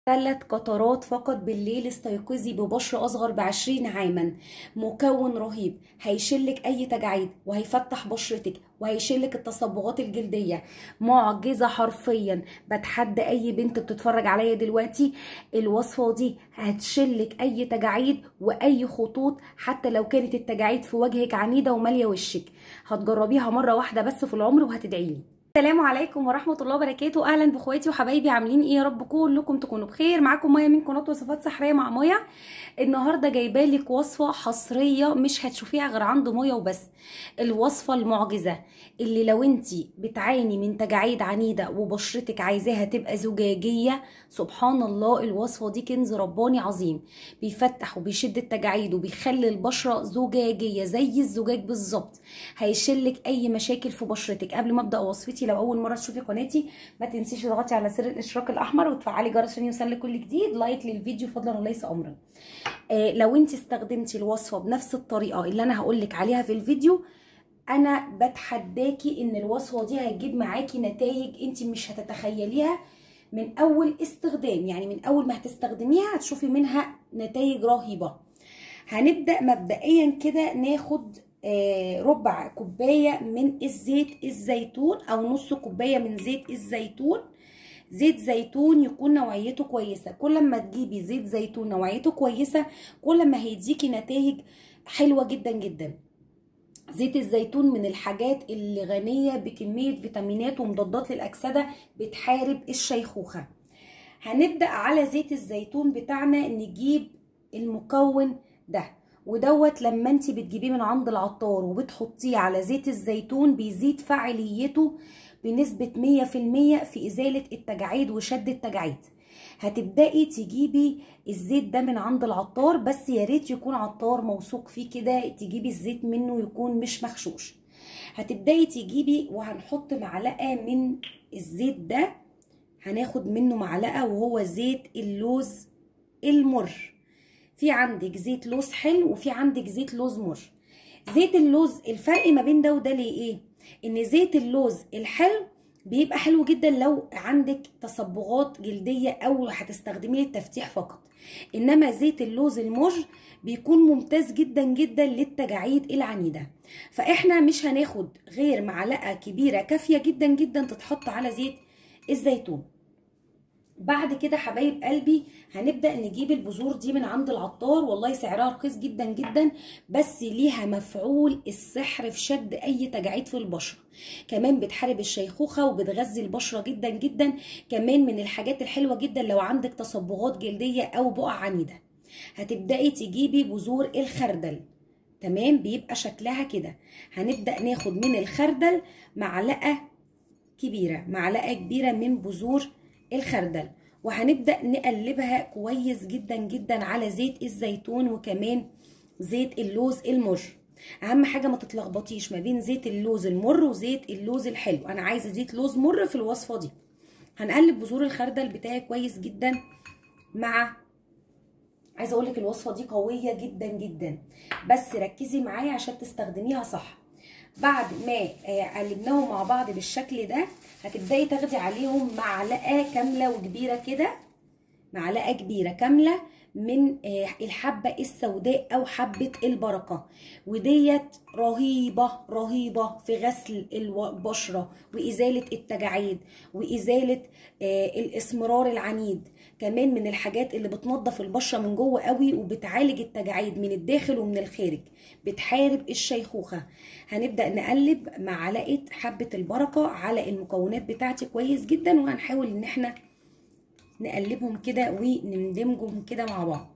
ثلاث قطرات فقط بالليل استيقظي ببشرة أصغر بعشرين عاما مكون رهيب هيشلك أي تجاعيد وهيفتح بشرتك وهيشلك التصبغات الجلدية معجزة حرفيا بتحدى أي بنت بتتفرج عليا دلوقتي الوصفة دي هتشلك أي تجاعيد وأي خطوط حتى لو كانت التجاعيد في وجهك عنيدة ومالية وشك هتجربيها مرة واحدة بس في العمر وهتدعيلي السلام عليكم ورحمه الله وبركاته اهلا باخواتي وحبايبي عاملين ايه يا رب كلكم تكونوا بخير معاكم مايا من قناه وصفات سحريه مع مايا النهارده جايبه لك وصفه حصريه مش هتشوفيها غير عند مايا وبس الوصفه المعجزه اللي لو انت بتعاني من تجاعيد عنيده وبشرتك عايزاها تبقى زجاجيه سبحان الله الوصفه دي كنز رباني عظيم بيفتح وبيشد التجاعيد وبيخلي البشره زجاجيه زي الزجاج بالظبط هيشلك اي مشاكل في بشرتك قبل ما ابدا وصفتي لو اول مره تشوفي قناتي ما تنسيش تضغطي على زر الاشتراك الاحمر وتفعلي جرس عشان يوصلك كل جديد لايك للفيديو فضلا وليس امرا آه لو انت استخدمتي الوصفه بنفس الطريقه اللي انا هقول لك عليها في الفيديو انا بتحداكي ان الوصفه دي هتجيب معاكي نتائج انت مش هتتخيليها من اول استخدام يعني من اول ما هتستخدميها هتشوفي منها نتائج رهيبه هنبدا مبدئيا كده ناخد آه ربع كوبايه من الزيت الزيتون او نص كوبايه من زيت الزيتون زيت زيتون يكون نوعيته كويسه كل ما تجيبي زيت زيتون نوعيته كويسه كل ما هيديكي نتائج حلوه جدا جدا زيت الزيتون من الحاجات اللي غنيه بكميه فيتامينات ومضادات للاكسده بتحارب الشيخوخه هنبدا على زيت الزيتون بتاعنا نجيب المكون ده ودوت لما انت بتجيبيه من عند العطار وبتحطيه على زيت الزيتون بيزيد فعاليته بنسبة 100% في إزالة التجاعيد وشد التجاعيد هتبدأي تجيبي الزيت ده من عند العطار بس يا ريت يكون عطار موثوق فيه كده تجيبي الزيت منه يكون مش مغشوش هتبدأي تجيبي وهنحط معلقة من الزيت ده هناخد منه معلقة وهو زيت اللوز المر في عندك زيت لوز حلو وفي عندك زيت لوز مر زيت اللوز الفرق ما بين ده وده ليه ايه ان زيت اللوز الحلو بيبقى حلو جدا لو عندك تصبغات جلديه او هتستخدميه للتفتيح فقط انما زيت اللوز المر بيكون ممتاز جدا جدا للتجاعيد العنيده فاحنا مش هناخد غير معلقه كبيره كافيه جدا جدا تتحط على زيت الزيتون بعد كده حبايب قلبي هنبدا نجيب البذور دي من عند العطار والله سعرها رخيص جدا جدا بس ليها مفعول السحر في شد اي تجاعيد في البشره كمان بتحارب الشيخوخه وبتغذي البشره جدا جدا كمان من الحاجات الحلوه جدا لو عندك تصبغات جلديه او بقع عنيده هتبداي تجيبي بذور الخردل تمام بيبقى شكلها كده هنبدا ناخد من الخردل معلقه كبيره معلقه كبيره من بذور الخردل وهنبدا نقلبها كويس جدا جدا على زيت الزيتون وكمان زيت اللوز المر اهم حاجه ما تتلخبطيش ما بين زيت اللوز المر وزيت اللوز الحلو انا عايزه زيت لوز مر في الوصفه دي هنقلب بذور الخردل بتاعي كويس جدا مع عايزه اقول لك الوصفه دي قويه جدا جدا بس ركزي معايا عشان تستخدميها صح بعد ما قلبناهم مع بعض بالشكل ده هتبداي تاخدي عليهم معلقه كامله وكبيره كده معلقه كبيره كامله من الحبه السوداء او حبه البركه وديت رهيبه رهيبه في غسل البشره وازاله التجاعيد وازاله الاسمرار العنيد كمان من الحاجات اللي بتنظف البشره من جوه قوي وبتعالج التجاعيد من الداخل ومن الخارج بتحارب الشيخوخه هنبدا نقلب معلقه حبه البركه على المكونات بتاعتي كويس جدا وهنحاول ان احنا نقلبهم كده ونندمجهم كده مع بعض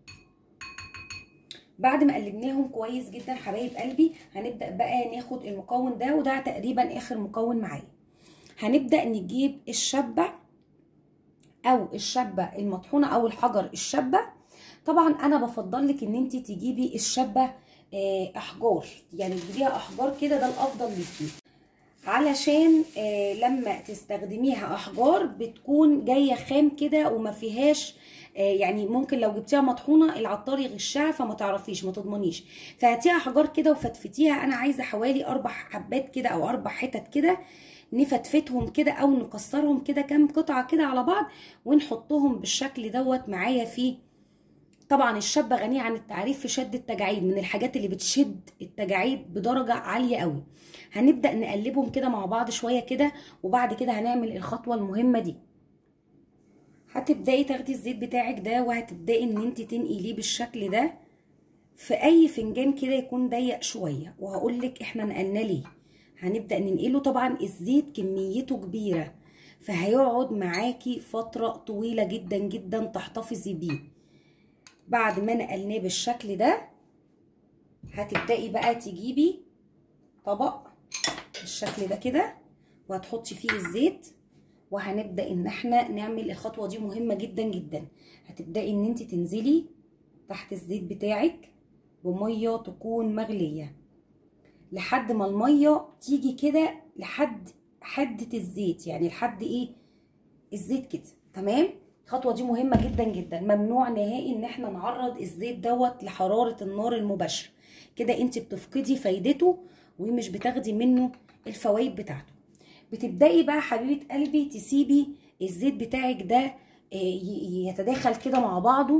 بعد ما قلبناهم كويس جدا حبايب قلبي هنبدا بقى ناخد المكون ده وده تقريبا اخر مكون معايا هنبدا نجيب الشبه او الشبه المطحونه او الحجر الشبه طبعا انا بفضل لك ان انت تجيبي الشبه احجار يعني تجيبيها احجار كده ده الافضل ليكي علشان آه لما تستخدميها احجار بتكون جايه خام كده وما فيهاش آه يعني ممكن لو جبتيها مطحونه العطار يغشها فما تعرفيش ما تضمنيش فهاتيها احجار كده وفتفتيها انا عايزه حوالي اربع حبات كده او اربع حتت كده نفتفتهم كده او نكسرهم كده كام قطعه كده على بعض ونحطهم بالشكل دوت معايا في طبعا الشابه غنيه عن التعريف في شد التجاعيد من الحاجات اللي بتشد التجاعيد بدرجه عاليه قوي هنبدا نقلبهم كده مع بعض شويه كده وبعد كده هنعمل الخطوه المهمه دي هتبداي تاخدي الزيت بتاعك ده وهتبداي ان انت تنقليه بالشكل ده في اي فنجان كده يكون ضيق شويه وهقول لك احنا نقلنا ليه هنبدا ننقله طبعا الزيت كميته كبيره فهيقعد معاكي فتره طويله جدا جدا تحتفظي بيه بعد ما نقلناه بالشكل ده هتبداي بقى تجيبي طبق بالشكل ده كده وهتحطي فيه الزيت وهنبدا ان احنا نعمل الخطوه دي مهمه جدا جدا هتبداي ان انت تنزلي تحت الزيت بتاعك بميه تكون مغليه لحد ما الميه تيجي كده لحد حده الزيت يعني لحد ايه الزيت كده تمام الخطوه دي مهمه جدا جدا ممنوع نهائي ان احنا نعرض الزيت دوت لحراره النار المباشره كده انت بتفقدي فايدته ومش بتاخدي منه الفوائد بتاعته بتبداي بقى حبيبه قلبي تسيبي الزيت بتاعك ده يتداخل كده مع بعضه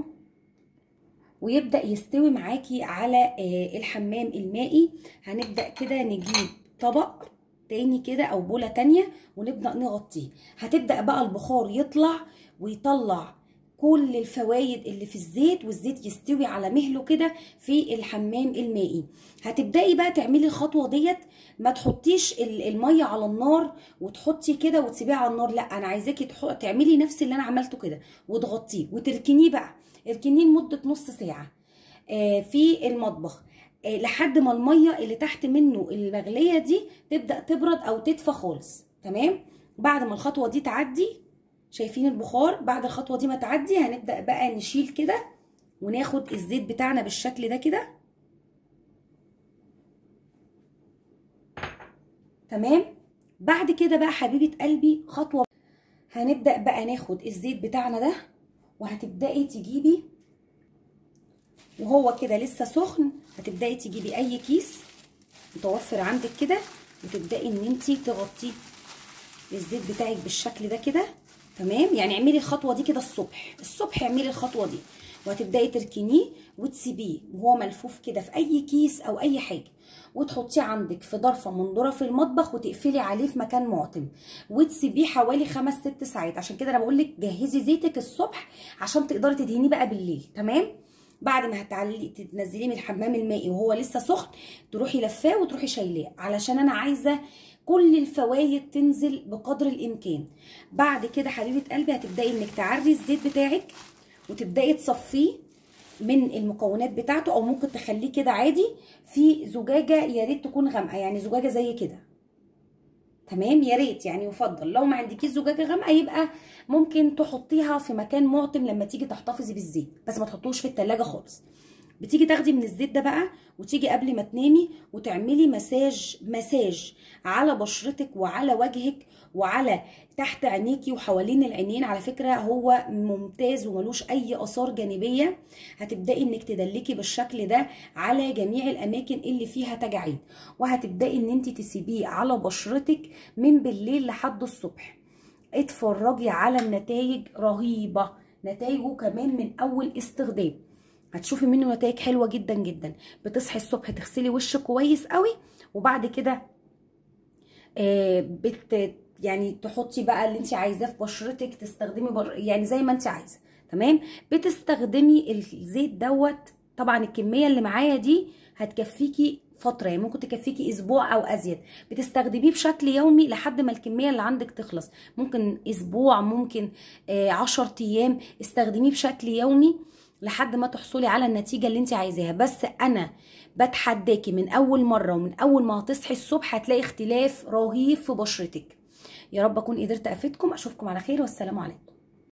ويبدا يستوي معاكي على الحمام المائي هنبدا كده نجيب طبق تاني كده او بوله تانية ونبدا نغطيه هتبدا بقى البخار يطلع ويطلع كل الفوايد اللي في الزيت والزيت يستوي على مهله كده في الحمام المائي هتبداي بقى تعملي الخطوه ديت ما تحطيش الميه على النار وتحطي كده وتسيبيه على النار لا انا عايزاكي تعملي نفس اللي انا عملته كده وتغطيه وتركنيه بقى اركنيه لمده نص ساعه آه في المطبخ آه لحد ما الميه اللي تحت منه المغليه دي تبدا تبرد او تدفى خالص تمام بعد ما الخطوه دي تعدي شايفين البخار بعد الخطوه دي ما تعدي هنبدا بقى نشيل كده وناخد الزيت بتاعنا بالشكل ده كده تمام بعد كده بقى حبيبه قلبي خطوه هنبدا بقى ناخد الزيت بتاعنا ده وهتبداي تجيبي وهو كده لسه سخن هتبداي تجيبي اي كيس متوفر عندك كده وتبداي ان انت تغطيه الزيت بتاعك بالشكل ده كده تمام يعني اعملي الخطوه دي كده الصبح الصبح اعملي الخطوه دي وهتبداي تركنيه وتسيبيه وهو ملفوف كده في اي كيس او اي حاجه وتحطيه عندك في ضرفه من ظرف المطبخ وتقفلي عليه في مكان معتم وتسيبيه حوالي خمس ست ساعات عشان كده انا بقول لك جهزي زيتك الصبح عشان تقدري تدهنيه بقى بالليل تمام بعد ما هتعلي تنزليه من الحمام المائي وهو لسه سخن تروحي لفاه وتروحي شايلاه علشان انا عايزه كل الفوايد تنزل بقدر الامكان بعد كده حبيبه قلبي هتبداي انك تعري الزيت بتاعك وتبداي تصفيه من المكونات بتاعته او ممكن تخليه كده عادي في زجاجه يا ريت تكون غامقه يعني زجاجه زي كده تمام يا ريت يعني يفضل لو ما عندكيش زجاجه غامقه يبقى ممكن تحطيها في مكان معتم لما تيجي تحتفظي بالزيت بس ما تحطوش في التلاجة خالص بتيجي تاخدي من الزيت ده بقى وتيجي قبل ما تنامي وتعملي مساج مساج على بشرتك وعلى وجهك وعلى تحت عينيكي وحوالين العينين على فكره هو ممتاز وملوش اي اثار جانبيه هتبداي انك تدلكي بالشكل ده على جميع الاماكن اللي فيها تجاعيد وهتبداي ان انت تسيبيه على بشرتك من بالليل لحد الصبح اتفرجي على النتائج رهيبه نتائجه كمان من اول استخدام هتشوفي منه نتائج حلوه جدا جدا بتصحي الصبح تغسلي وشك كويس قوي وبعد كده آه بت يعني تحطي بقى اللي انت عايزاه في بشرتك تستخدمي بر... يعني زي ما انت عايزه تمام بتستخدمي الزيت دوت طبعا الكميه اللي معايا دي هتكفيكي فتره يعني ممكن تكفيكي اسبوع او ازيد بتستخدميه بشكل يومي لحد ما الكميه اللي عندك تخلص ممكن اسبوع ممكن آه 10 ايام استخدميه بشكل يومي لحد ما تحصلي على النتيجه اللي انت عايزاها بس انا بتحداكي من اول مره ومن اول ما هتصحي الصبح هتلاقي اختلاف رهيب في بشرتك يا رب اكون قدرت افيدكم اشوفكم على خير والسلام عليكم